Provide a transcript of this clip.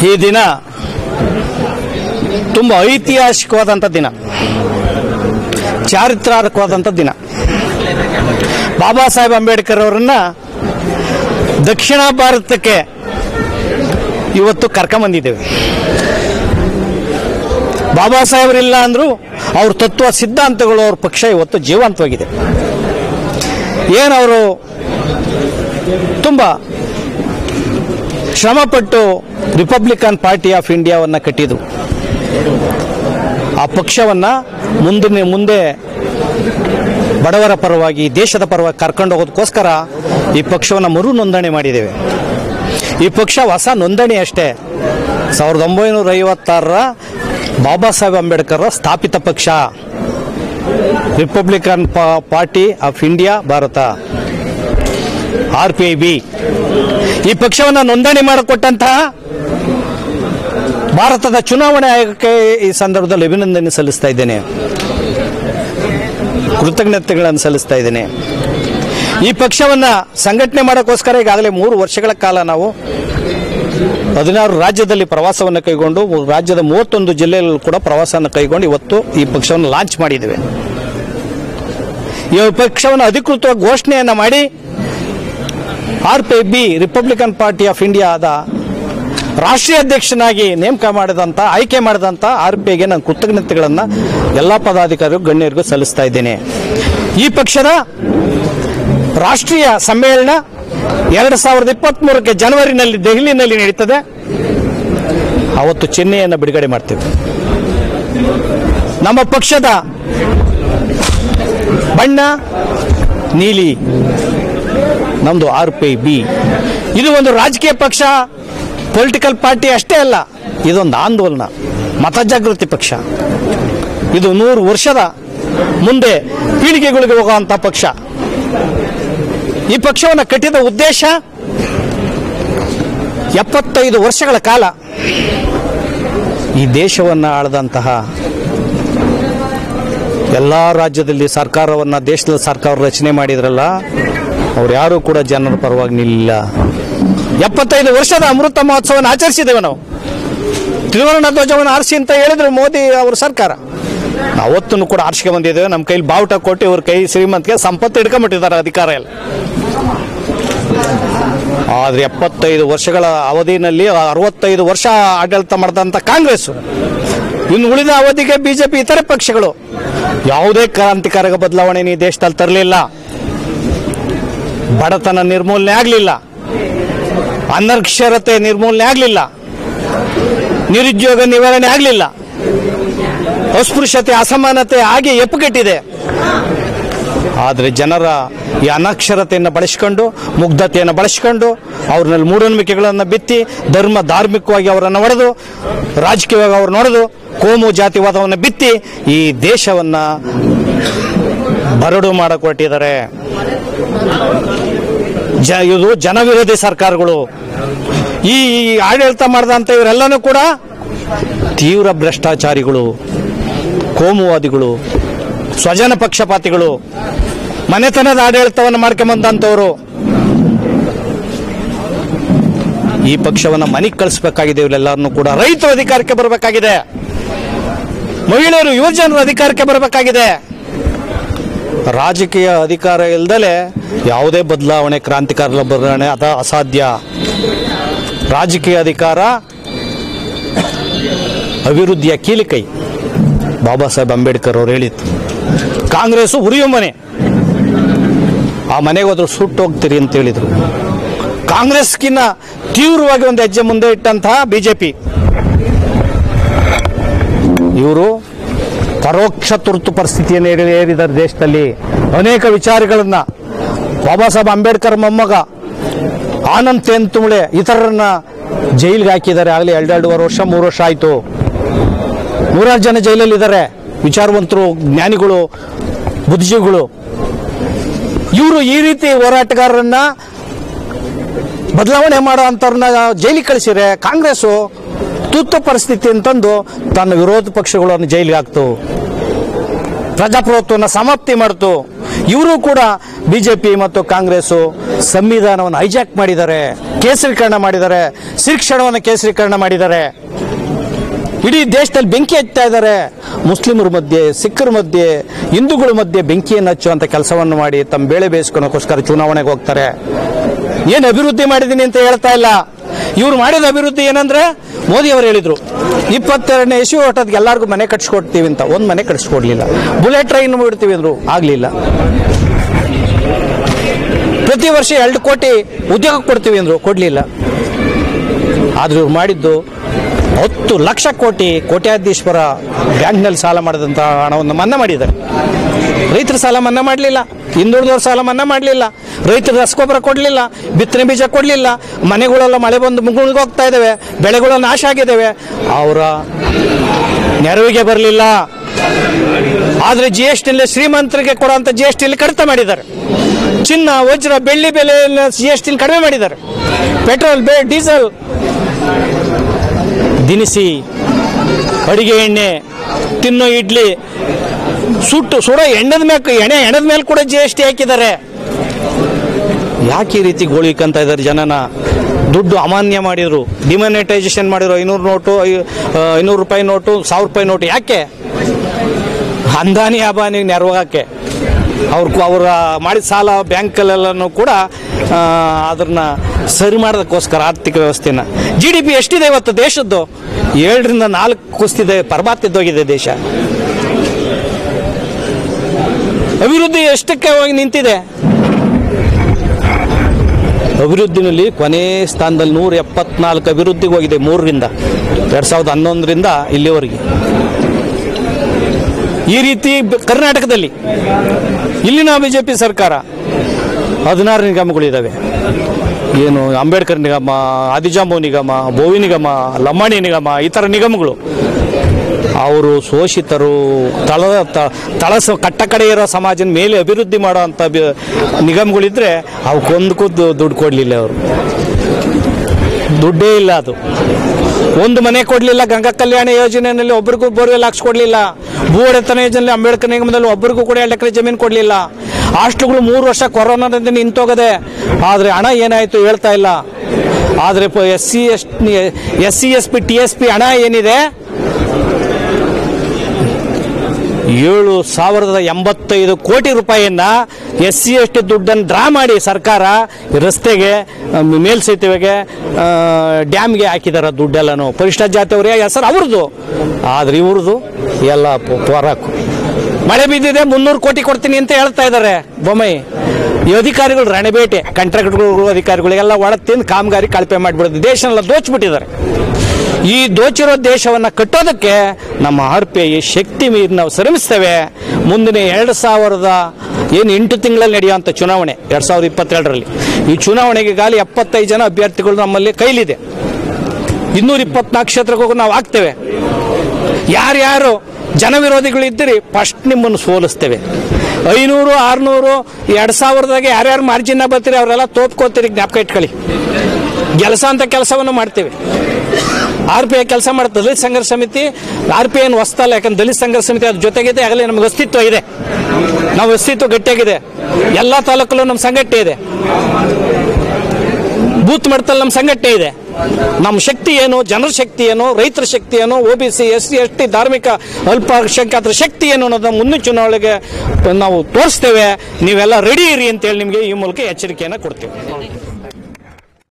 ಈ ದಿನ ತುಂಬ ಐತಿಹಾಸಿಕವಾದಂಥ ದಿನ ಚಾರಿತ್ರಾತ್ಮಕವಾದಂಥ ದಿನ ಬಾಬಾ ಸಾಹೇಬ್ ಅಂಬೇಡ್ಕರ್ ಅವರನ್ನ ದಕ್ಷಿಣ ಭಾರತಕ್ಕೆ ಇವತ್ತು ಕರ್ಕೊಂಬಂದಿದ್ದೇವೆ ಬಾಬಾ ಸಾಹೇಬರಿಲ್ಲ ಅಂದ್ರು ಅವ್ರ ತತ್ವ ಸಿದ್ಧಾಂತಗಳು ಅವ್ರ ಪಕ್ಷ ಇವತ್ತು ಜೀವಂತವಾಗಿದೆ ಏನವರು ತುಂಬ ಶ್ರಮಪಟ್ಟು ರಿಪಬ್ಲಿಕನ್ ಪಾರ್ಟಿ ಆಫ್ ಇಂಡಿಯಾವನ್ನು ಕಟ್ಟಿದ್ರು ಆ ಪಕ್ಷವನ್ನು ಮುಂದಿನ ಮುಂದೆ ಬಡವರ ಪರವಾಗಿ ದೇಶದ ಪರವಾಗಿ ಕರ್ಕೊಂಡು ಹೋಗೋದಕ್ಕೋಸ್ಕರ ಈ ಪಕ್ಷವನ್ನು ಮರು ನೋಂದಣಿ ಮಾಡಿದ್ದೇವೆ ಈ ಪಕ್ಷ ಹೊಸ ನೋಂದಣಿ ಅಷ್ಟೇ ಸಾವಿರದ ಒಂಬೈನೂರ ಐವತ್ತಾರರ ಬಾಬಾ ಸಾಹೇಬ್ ಅಂಬೇಡ್ಕರ್ ಸ್ಥಾಪಿತ ಪಕ್ಷ ರಿಪಬ್ಲಿಕನ್ ಪಾ- Party of India Bharat R P I B ಈ ಪಕ್ಷವನ್ನು ನೋಂದಣಿ ಮಾಡಿಕೊಟ್ಟಂತಹ ಭಾರತದ ಚುನಾವಣಾ ಆಯೋಗಕ್ಕೆ ಈ ಸಂದರ್ಭದಲ್ಲಿ ಅಭಿನಂದನೆ ಸಲ್ಲಿಸ್ತಾ ಇದ್ದೇನೆ ಕೃತಜ್ಞತೆಗಳನ್ನು ಸಲ್ಲಿಸ್ತಾ ಇದ್ದೇನೆ ಈ ಪಕ್ಷವನ್ನ ಸಂಘಟನೆ ಮಾಡೋಕ್ಕೋಸ್ಕರ ಈಗಾಗಲೇ ಮೂರು ವರ್ಷಗಳ ಕಾಲ ನಾವು ಹದಿನಾರು ರಾಜ್ಯದಲ್ಲಿ ಪ್ರವಾಸವನ್ನು ಕೈಗೊಂಡು ರಾಜ್ಯದ ಮೂವತ್ತೊಂದು ಜಿಲ್ಲೆಯಲ್ಲೂ ಕೂಡ ಪ್ರವಾಸವನ್ನು ಕೈಗೊಂಡು ಇವತ್ತು ಈ ಪಕ್ಷವನ್ನು ಲಾಂಚ್ ಮಾಡಿದ್ದೇವೆ ಈ ಪಕ್ಷವನ್ನು ಅಧಿಕೃತವಾಗಿ ಘೋಷಣೆಯನ್ನು ಮಾಡಿ R P B Republican Party of ಇಂಡಿಯಾದ ರಾಷ್ಟ್ರೀಯ ಅಧ್ಯಕ್ಷನಾಗಿ ನೇಮಕ ಮಾಡಿದಂಥ ಆಯ್ಕೆ ಮಾಡಿದಂಥ ಆರ್ ಪಿ ಐಗೆ ನಾನು ಕೃತಜ್ಞತೆಗಳನ್ನು ಎಲ್ಲ ಪದಾಧಿಕಾರಿಗಳು ಗಣ್ಯರಿಗೂ ಸಲ್ಲಿಸ್ತಾ ಇದ್ದೇನೆ ಈ ಪಕ್ಷದ ರಾಷ್ಟ್ರೀಯ ಸಮ್ಮೇಳನ ಎರಡು ಸಾವಿರದ ಇಪ್ಪತ್ತ್ಮೂರಕ್ಕೆ ಜನವರಿನಲ್ಲಿ ದೆಹಲಿನಲ್ಲಿ ನಡೀತದೆ ಅವತ್ತು ಚೆನ್ನೈಯನ್ನು ಬಿಡುಗಡೆ ಮಾಡ್ತೇವೆ ನಮ್ಮ ಪಕ್ಷದ ಬಣ್ಣ ನೀಲಿ ನಮ್ದು ಆರ್ ಪಿ ಬಿ ಇದು ಒಂದು ರಾಜಕೀಯ ಪಕ್ಷ ಪೊಲಿಟಿಕಲ್ ಪಾರ್ಟಿ ಅಷ್ಟೇ ಅಲ್ಲ ಇದೊಂದು ಆಂದೋಲನ ಮತಜಾಗೃತಿ ಪಕ್ಷ ಇದು ನೂರು ವರ್ಷದ ಮುಂದೆ ಪೀಳಿಗೆಗಳಿಗೆ ಹೋಗುವಂಥ ಪಕ್ಷ ಈ ಪಕ್ಷವನ್ನು ಕಟ್ಟಿದ ಉದ್ದೇಶ ಎಪ್ಪತ್ತೈದು ವರ್ಷಗಳ ಕಾಲ ಈ ದೇಶವನ್ನು ಆಳದಂತಹ ಎಲ್ಲ ರಾಜ್ಯದಲ್ಲಿ ಸರ್ಕಾರವನ್ನು ದೇಶದ ಸರ್ಕಾರ ರಚನೆ ಮಾಡಿದ್ರಲ್ಲ ಅವ್ರು ಯಾರೂ ಕೂಡ ಜನರ ಪರವಾಗಿ ನಿಲ್ಲಿಲ್ಲ ಎಪ್ಪತ್ತೈದು ವರ್ಷದ ಅಮೃತ ಮಹೋತ್ಸವವನ್ನು ಆಚರಿಸಿದ್ದೇವೆ ನಾವು ತ್ರಿವರ್ಣ ಧ್ವಜವನ್ನು ಆರಿಸಿ ಅಂತ ಹೇಳಿದ್ರು ಮೋದಿ ಅವ್ರ ಸರ್ಕಾರ ನಾವು ಅವತ್ತೂ ಕೂಡ ಆರಿಸ್ಕೆ ಬಂದಿದ್ದೇವೆ ನಮ್ಮ ಕೈಲಿ ಬಾವುಟ ಕೊಟ್ಟು ಇವ್ರ ಕೈ ಶ್ರೀಮಂತಿಗೆ ಸಂಪತ್ತು ಇಟ್ಕೊಂಡ್ಬಿಟ್ಟಿದ್ದಾರೆ ಅಧಿಕಾರ ಎಲ್ಲ ಆದ್ರೆ ಎಪ್ಪತ್ತೈದು ವರ್ಷಗಳ ಅವಧಿನಲ್ಲಿ ಅರವತ್ತೈದು ವರ್ಷ ಆಡಳಿತ ಮಾಡಿದಂಥ ಕಾಂಗ್ರೆಸ್ ಇನ್ನು ಉಳಿದ ಅವಧಿಗೆ ಬಿಜೆಪಿ ಇತರೆ ಪಕ್ಷಗಳು ಯಾವುದೇ ಕ್ರಾಂತಿಕಾರಕ ಬದಲಾವಣೆ ಈ ದೇಶದಲ್ಲಿ ತರಲಿಲ್ಲ ಬಡತನ ನಿರ್ಮೂಲನೆ ಆಗಲಿಲ್ಲ ಅನಕ್ಷರತೆ ನಿರ್ಮೂಲನೆ ಆಗಲಿಲ್ಲ ನಿರುದ್ಯೋಗ ನಿವಾರಣೆ ಆಗಲಿಲ್ಲ ಅಸ್ಪೃಶ್ಯತೆ ಅಸಮಾನತೆ ಹಾಗೆ ಎಪ್ಪುಗಟ್ಟಿದೆ ಆದರೆ ಜನರ ಈ ಅನಕ್ಷರತೆಯನ್ನು ಬಳಸಿಕೊಂಡು ಮುಗ್ಧತೆಯನ್ನು ಬಳಸಿಕೊಂಡು ಅವ್ರನ್ನಲ್ಲಿ ಮೂಢನಂಬಿಕೆಗಳನ್ನು ಬಿತ್ತಿ ಧರ್ಮ ಧಾರ್ಮಿಕವಾಗಿ ಅವರನ್ನು ಹೊಡೆದು ರಾಜಕೀಯವಾಗಿ ಅವ್ರು ನೋಡೆದು ಕೋಮು ಜಾತಿವಾದವನ್ನು ಬಿತ್ತಿ ಈ ದೇಶವನ್ನು ಬರಡು ಮಾಡಿಕೊಟ್ಟಿದ್ದಾರೆ ಜ ಇದು ಜನವಿರೋಧಿ ಸರ್ಕಾರಗಳು ಈ ಈ ಆಡಳಿತ ಮಾಡಿದಂಥ ಇವರೆಲ್ಲನೂ ಕೂಡ ತೀವ್ರ ಭ್ರಷ್ಟಾಚಾರಿಗಳು ಕೋಮುವಾದಿಗಳು ಸ್ವಜನ ಪಕ್ಷಪಾತಿಗಳು ಮನೆತನದ ಆಡಳಿತವನ್ನು ಮಾಡ್ಕೊಂಬಂದಂಥವ್ರು ಈ ಪಕ್ಷವನ್ನು ಮನೆಗೆ ಕಳಿಸ್ಬೇಕಾಗಿದೆ ಇವರೆಲ್ಲರನ್ನು ಕೂಡ ರೈತರ ಅಧಿಕಾರಕ್ಕೆ ಬರಬೇಕಾಗಿದೆ ಮಹಿಳೆಯರು ಯುವಜನರ ಅಧಿಕಾರಕ್ಕೆ ಬರಬೇಕಾಗಿದೆ ರಾಜಕೀಯ ಅಧಿಕಾರ ಇಲ್ದಲೆ ಯಾವುದೇ ಬದಲಾವಣೆ ಕ್ರಾಂತಿಕಾರ ಬದಲಾವಣೆ ಅದ ಅಸಾಧ್ಯ ರಾಜಕೀಯ ಅಧಿಕಾರ ಅಭಿವೃದ್ಧಿಯ ಕೀಲಿಕೈ ಬಾಬಾ ಸಾಹೇಬ್ ಅಂಬೇಡ್ಕರ್ ಅವರು ಹೇಳಿತ್ತು ಕಾಂಗ್ರೆಸ್ ಉರಿಯೋ ಮನೆ ಆ ಮನೆಗೆ ಹೋದ್ರು ಸುಟ್ಟು ಹೋಗ್ತೀರಿ ಅಂತ ಹೇಳಿದ್ರು ಕಾಂಗ್ರೆಸ್ಗಿನ್ನ ತೀವ್ರವಾಗಿ ಒಂದು ಹೆಜ್ಜೆ ಮುಂದೆ ಇಟ್ಟಂತಹ ಬಿಜೆಪಿ ಇವರು ಪರೋಕ್ಷ ತುರ್ತು ಪರಿಸ್ಥಿತಿಯನ್ನು ಏರಿ- ಏರಿದ್ದಾರೆ ದೇಶದಲ್ಲಿ ಅನೇಕ ವಿಚಾರಗಳನ್ನ ಬಾಬಾ ಸಾಹೇಬ್ ಅಂಬೇಡ್ಕರ್ ಮೊಮ್ಮಗ ಆನಂದ್ ತೆಂತುಮಳೆ ಇತರರನ್ನ ಜೈಲಿಗೆ ಹಾಕಿದ್ದಾರೆ ಆಗಲಿ ಎರಡೆರಡೂವರೆ ವರ್ಷ ಮೂರು ವರ್ಷ ಆಯಿತು ನೂರಾರು ಜನ ಜೈಲಲ್ಲಿದ್ದಾರೆ ವಿಚಾರವಂತರು ಜ್ಞಾನಿಗಳು ಬುದ್ಧಿಜೀವಿಗಳು ಇವರು ಈ ರೀತಿ ಹೋರಾಟಗಾರರನ್ನ ಬದಲಾವಣೆ ಮಾಡೋ ಅಂಥವ್ರನ್ನ ಜೈಲಿಗೆ ಕಳಿಸಿದ್ರೆ ಕಾಂಗ್ರೆಸ್ಸು ತುರ್ತು ಪರಿಸ್ಥಿತಿ ಅಂತಂದು ತನ್ನ ವಿರೋಧ ಪಕ್ಷಗಳನ್ನು ಜೈಲಿಗೆ ಹಾಕ್ತು ಪ್ರಜಾಪ್ರಭುತ್ವವನ್ನು ಸಮಾಪ್ತಿ ಮಾಡ್ತು ಇವರು ಕೂಡ ಬಿಜೆಪಿ ಮತ್ತು ಕಾಂಗ್ರೆಸ್ಸು ಸಂವಿಧಾನವನ್ನು ಹೈಜಾಕ್ ಮಾಡಿದ್ದಾರೆ ಕೇಸರೀಕರಣ ಮಾಡಿದ್ದಾರೆ ಶಿಕ್ಷಣವನ್ನು ಕೇಸರೀಕರಣ ಮಾಡಿದ್ದಾರೆ ಇಡೀ ದೇಶದಲ್ಲಿ ಬೆಂಕಿ ಹಚ್ತಾ ಇದ್ದಾರೆ ಮುಸ್ಲಿಮರ ಮಧ್ಯೆ ಸಿಖ್ಖರ ಮಧ್ಯೆ ಹಿಂದೂಗಳ ಮಧ್ಯೆ ಬೆಂಕಿಯನ್ನು ಹಚ್ಚುವಂಥ ಕೆಲಸವನ್ನು ಮಾಡಿ ತಮ್ಮ ಬೇಳೆ ಬೇಯಿಸ್ಕೊಳಕ್ಕೋಸ್ಕರ ಚುನಾವಣೆಗೆ ಹೋಗ್ತಾರೆ ಏನು ಅಭಿವೃದ್ಧಿ ಮಾಡಿದ್ದೀನಿ ಅಂತ ಹೇಳ್ತಾ ಇಲ್ಲ ಇವ್ರು ಮಾಡಿದ ಅಭಿವೃದ್ಧಿ ಏನಂದ್ರೆ ಮೋದಿ ಅವರು ಹೇಳಿದ್ರು ಇಪ್ಪತ್ತೆರಡನೇ ಇಶ್ಯೂ ಹೊಟ್ಟದ್ಗೆ ಎಲ್ಲರಿಗೂ ಮನೆ ಕಟ್ಸ್ಕೊಡ್ತೀವಿ ಅಂತ ಒಂದು ಮನೆ ಕಟ್ಸ್ಕೊಡ್ಲಿಲ್ಲ ಬುಲೆಟ್ ಟ್ರೈನ್ ಬಿಡ್ತೀವಿ ಅಂದ್ರು ಆಗ್ಲಿಲ್ಲ ಪ್ರತಿ ವರ್ಷ ಎರಡು ಕೋಟಿ ಉದ್ಯೋಗ ಕೊಡ್ತೀವಿ ಅಂದ್ರು ಕೊಡ್ಲಿಲ್ಲ ಆದ್ರೆ ಇವ್ರು ಮಾಡಿದ್ದು ಹತ್ತು ಲಕ್ಷ ಕೋಟಿ ಕೋಟ್ಯಾಧೀಶ್ವರ ಬ್ಯಾಂಕ್ನಲ್ಲಿ ಸಾಲ ಮಾಡಿದಂಥ ಹಣವನ್ನು ಮನ್ನಾ ಮಾಡಿದ್ದಾರೆ ರೈತರ ಸಾಲ ಮನ್ನಾ ಮಾಡಲಿಲ್ಲ ಹಿಂದುಳಿದವ್ರ ಸಾಲ ಮನ್ನಾ ಮಾಡಲಿಲ್ಲ ರೈತರು ರಸಗೊಬ್ಬರ ಕೊಡಲಿಲ್ಲ ಬಿತ್ತನೆ ಬೀಜ ಕೊಡಲಿಲ್ಲ ಮನೆಗಳೆಲ್ಲ ಮಳೆ ಬಂದು ಮುಳುಗೋಗ್ತಾ ಇದ್ದಾವೆ ಬೆಳೆಗಳು ನಾಶ ಆಗಿದ್ದಾವೆ ಅವರ ನೆರವಿಗೆ ಬರಲಿಲ್ಲ ಆದರೆ ಜಿ ಎಸ್ ಟಿಯಲ್ಲಿ ಶ್ರೀಮಂತರಿಗೆ ಕೊಡುವಂಥ ಜಿ ಎಸ್ ಟಿಯಲ್ಲಿ ಕಡಿತ ಮಾಡಿದ್ದಾರೆ ಚಿನ್ನ ವಜ್ರ ಬೆಳ್ಳಿ ಬೆಲೆ ಜಿ ಎಸ್ ಟಿಲಿ ಕಡಿಮೆ ಮಾಡಿದ್ದಾರೆ ಪೆಟ್ರೋಲ್ ಬೇ ಡೀಸೆಲ್ ದಿನಸಿ ಅಡಿಗೆ ಎಣ್ಣೆ ತಿನ್ನೋ ಇಡ್ಲಿ ಸುಟ್ಟು ಸುಡೋ ಎಣ್ಣದ ಮೇಲೆ ಎಣ್ಣೆ ಎಣ್ಣದ ಮೇಲೆ ಕೂಡ ಜಿ ಎಸ್ ಟಿ ಹಾಕಿದ್ದಾರೆ ಯಾಕೆ ಈ ರೀತಿ ಗೋಳಿಕಂತ ಇದ್ದಾರೆ ಜನನ ದುಡ್ಡು ಅಮಾನ್ಯ ಮಾಡಿದ್ರು ಡಿಮಾನಿಟೈಸೇಷನ್ ಮಾಡಿದ್ರು ಐನೂರು ನೋಟು ಐ- ಆ, ಐನೂರು ರೂಪಾಯಿ ನೋಟು ಸಾವಿರ ರೂಪಾಯಿ ನೋಟು ಯಾಕೆ ಅಂದಾನಿ ಅಬಾನಿಗೆ ನೆರವಾಗಕ್ಕೆ ಅವ್ರ ಅವರ ಮಾಡಿದ ಸಾಲ ಬ್ಯಾಂಕಲ್ಲೆಲ್ಲನೂ ಕೂಡ ಆ, ಅದನ್ನ ಸರಿ ಮಾಡೋದಕ್ಕೋಸ್ಕರ ಆರ್ಥಿಕ ವ್ಯವಸ್ಥೆನ ಜಿ ಡಿ ಪಿ ಎಷ್ಟಿದೆ ಇವತ್ತು ದೇಶದ್ದು ಏಳರಿಂದ ನಾಲ್ಕು ಕುಸ್ತಿದೆ ಪರಬಾತಿದ್ದೋಗಿದೆ ದೇಶ ಅಭಿವೃದ್ಧಿ ಎಷ್ಟಕ್ಕೆ ಹೋಗಿ ನಿಂತಿದೆ ಅಭಿವೃದ್ಧಿನಲ್ಲಿ ಕೊನೆ ಸ್ಥಾನದಲ್ಲಿ ನೂರ ಎಪ್ಪತ್ನಾಲ್ಕು ಅಭಿವೃದ್ಧಿಗೆ ಹೋಗಿದೆ ಮೂರರಿಂದ ಎರಡ್ ಸಾವಿರದ ಹನ್ನೊಂದರಿಂದ ಇಲ್ಲಿವರೆಗೆ ಈ ರೀತಿ ಬ- ಕರ್ನಾಟಕದಲ್ಲಿ ಇಲ್ಲಿನ ಬಿಜೆಪಿ ಸರ್ಕಾರ ಹದಿನಾರು ನಿಗಮಗಳಿದ್ದಾವೆ ಏನು ಅಂಬೇಡ್ಕರ್ ನಿಗಮ ಆದಿಜಾಂಬು ನಿಗಮ ಬೋವಿ ನಿಗಮ ಲಂಬಾಣಿ ನಿಗಮ ಈ ಥರ ನಿಗಮಗಳು ಅವರು ಶೋಷಿತರು ತಳದ ತ- ತಳ ಸ- ಕಟ್ಟ ಕಡೆ ಇರೋ ಸಮಾಜದ ಮೇಲೆ ಅಭಿವೃದ್ಧಿ ಮಾಡುವಂಥ ಬಿ- ನಿಗಮಗಳಿದ್ರೆ ಅವಕ್ಕೊಂದಕ್ಕೂ ದು- ದುಡ್ಡು ಕೊಡಲಿಲ್ಲ ಅವರು ದುಡ್ಡೇ ಇಲ್ಲ ಅದು ಒಂದು ಮನೆ ಕೊಡಲಿಲ್ಲ ಗಂಗಾ ಕಲ್ಯಾಣ ಯೋಜನೆಯಲ್ಲಿ ಒಬ್ಬರಿಗೂ ಬೋರ್ವೆಲ್ ಹಾಕ್ಸ್ಕೊಡ್ಲಿಲ್ಲ ಭೂ ಒಡೆತನ ಯೋಜನೆಯಲ್ಲಿ ಅಂಬೇಡ್ಕರ್ ನಿಗಮದಲ್ಲಿ ಒಬ್ಬರಿಗೂ ಕೂಡ ಎರಡು ಎಕರೆ ಜಮೀನು ಕೊಡಲಿಲ್ಲ ಹಾಸ್ಟ್ಲುಗಳು ಮೂರು ವರ್ಷ ಕೊರೋನಾದಿಂದ ನಿಂತೋಗದೆ ಆದರೆ ಹಣ ಏನಾಯಿತು ಹೇಳ್ತಾ ಇಲ್ಲ ಆದರೆ S C S S C S P T S P ಹಣ ಏನಿದೆ ಏಳು ಸಾವಿರದ ಎಂಬತ್ತೈದು ಕೋಟಿ ರೂಪಾಯಿಯನ್ನ ಎಸ್ ಸಿ ಎಸ್ ಟಿ ದುಡ್ಡನ್ನು ಡ್ರಾ ಮಾಡಿ ಸರ್ಕಾರ ರಸ್ತೆಗೆ ಆ, ಮೇಲ್ಸೇತುವೆಗೆ ಆ, ಡ್ಯಾಮ್ಗೆ ಹಾಕಿದಾರೆ ದುಡ್ಡೆಲ್ಲನು ಪರಿಷ್ಠ ಜಾತಿಯವರೇ ಹೆಸರು ಅವ್ರದ್ದು ಆದ್ರೆ ಇವ್ರದ್ದು ಎಲ್ಲ ಪೊ- ಪೊರಾಕು ಮಳೆ ಬಿದ್ದಿದೆ ಮುನ್ನೂರು ಕೋಟಿ ಕೊಡ್ತೀನಿ ಅಂತ ಹೇಳ್ತಾ ಇದ್ದಾರೆ ಬೊಮ್ಮೈ ಈ ಅಧಿಕಾರಿಗಳು ರಣಬೇಟೆ ಕಾಂಟ್ರಾಕ್ಟ್ಗಳು ಅಧಿಕಾರಿಗಳಿಗೆಲ್ಲ ಒಳ ತಿಂದು ಕಾಮಗಾರಿ ಕಳಪೆ ಮಾಡಿಬಿಡೋದು ದೇಶನೆಲ್ಲ ದೋಚ್ಬಿಟ್ಟಿದ್ದಾರೆ ಈ ದೋಚಿರೋ ದೇಶವನ್ನ ಕಟ್ಟೋದಕ್ಕೆ ನಮ್ಮ ಆರ್ ಪಿ ಐ ಶಕ್ತಿ ಮೀರಿ ನಾವು ಶ್ರಮಿಸ್ತೇವೆ ಮುಂದಿನ ಎರಡು ಸಾವಿರದ ಏನು ಎಂಟು ತಿಂಗಳಲ್ಲಿ ನಡೆಯುವಂಥ ಚುನಾವಣೆ ಎರಡು ಸಾವಿರದ ಇಪ್ಪತ್ತೆರಡರಲ್ಲಿ ಈ ಚುನಾವಣೆಗೆ ಗಾಲಿ ಎಪ್ಪತ್ತೈದು ಜನ ಅಭ್ಯರ್ಥಿಗಳು ನಮ್ಮಲ್ಲಿ ಕೈಲಿದೆ ಇನ್ನೂರ ಇಪ್ಪತ್ನಾಲ್ಕು ಕ್ಷೇತ್ರಕ್ಕೂ ನಾವು ಆಗ್ತೇವೆ ಯಾರ್ಯಾರು ಜನವಿರೋಧಿಗಳು ಇದ್ದೀರಿ ಫಸ್ಟ್ ನಿಮ್ಮನ್ನು ಸೋಲಿಸ್ತೇವೆ ಐನೂರು ಆರ್ನೂರು ಎರಡು ಸಾವಿರದಾಗೆ ಯಾರ್ಯಾರು ಮಾರ್ಜಿನ ಬರ್ತೀರಿ ಅವರೆಲ್ಲ ತೋಪ್ಕೋತೀರಿ ಜ್ಞಾಪಕ ಇಟ್ಕೊಳ್ಳಿ ಕೆಲಸ ಅಂತ ಕೆಲಸವನ್ನು ಮಾಡ್ತೇವೆ ಆರ್ ಪಿ ಐ ಕೆಲಸ ಮಾಡುತ್ತೆ ದಲಿತ ಸಂಘರ್ಷ ಸಮಿತಿ ಆರ್ ಪಿ ಐ ಏನು ಹೊಸ್ತಲ್ಲ ಯಾಕಂದ್ರೆ ದಲಿತ ಸಂಘರ್ಷ ಸಮಿತಿ ಅದ್ರ ಜೊತೆಗಿದೆ ಆಗಲೇ ನಮಗೆ ಅಸ್ತಿತ್ವ ಇದೆ ನಾವು ಅಸ್ತಿತ್ವ ಗಟ್ಟಿಯಾಗಿದೆ ಎಲ್ಲ ತಾಲೂಕಲ್ಲೂ ನಮ್ಮ ಸಂಘಟನೆ ಇದೆ ಬೂತ್ ಮಟ್ಟದಲ್ಲಿ ನಮ್ಮ ಸಂಘಟನೆ ಇದೆ ನಮ್ಮ ಶಕ್ತಿ ಏನು ಜನರ ಶಕ್ತಿ ಏನು ರೈತರ ಶಕ್ತಿ ಏನು O B C S C S T ಧಾರ್ಮಿಕ ಅಲ್ಪಸಂಖ್ಯಾತರ ಶಕ್ತಿ ಏನು ಅನ್ನೋದನ್ನ ಮುಂದಿನ ಚುನಾವಣೆಗೆ ನಾವು ತೋರಿಸ್ತೇವೆ ನೀವೆಲ್ಲ ರೆಡಿ ಇರಿ ಅಂತೇಳಿ ನಿಮಗೆ ಈ ಮೂಲಕ ಎಚ್ಚರಿಕೆಯನ್ನು ಕೊಡ್ತೇವೆ